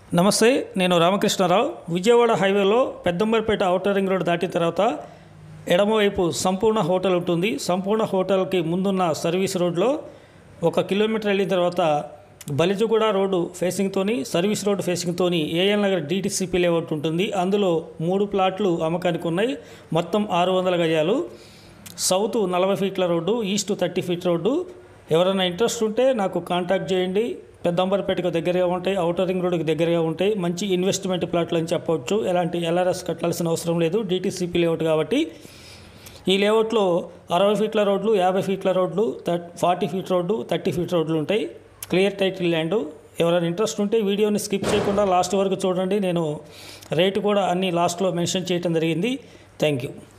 నమస్తే నేను రామకృష్ణారావు విజయవాడ హైవేలో పెద్దంబర్పేట ఔటర్ రింగ్ రోడ్ దాటిన తర్వాత ఎడమవైపు సంపూర్ణ హోటల్ ఉంటుంది సంపూర్ణ హోటల్కి ముందున్న సర్వీస్ రోడ్లో ఒక కిలోమీటర్ వెళ్ళిన తర్వాత బలిజగూడ రోడ్డు ఫేసింగ్తోని సర్వీస్ రోడ్డు ఫేసింగ్తోని ఏఎల్ నగర్ డిటిసిపి లేఅవుట్ ఉంటుంది అందులో మూడు ప్లాట్లు అమ్మకానికి ఉన్నాయి మొత్తం ఆరు వందల గజాలు సౌత్ నలభై ఫీట్ల road east thirty feet road ఎవరైనా ఇంట్రెస్ట్ ఉంటే నాకు కాంటాక్ట్ చేయండి పెద్దంబరపేటకు దగ్గరగా ఉంటాయి ఔటర్ రింగ్ రోడ్డుకి దగ్గరగా ఉంటాయి మంచి ఇన్వెస్ట్మెంట్ ప్లాట్లు అని చెప్పవచ్చు ఎలాంటి ఎల్ఆర్ఎస్ కట్టాల్సిన అవసరం లేదు డిటీసీపీ లేఅవుట్ కాబట్టి ఈ లేఅవుట్లో అరవై ఫీట్ల రోడ్లు యాభై ఫీట్ల రోడ్లు థర్ట్ forty feet road thirty feet రోడ్లు ఉంటాయి క్లియర్ టైటిల్ ల్యాండ్ ఎవరైనా ఇంట్రెస్ట్ ఉంటే వీడియోని స్కిప్ చేయకుండా లాస్ట్ వరకు చూడండి నేను రేటు కూడా అన్ని లాస్ట్లో మెన్షన్ చేయడం జరిగింది థ్యాంక్ యూ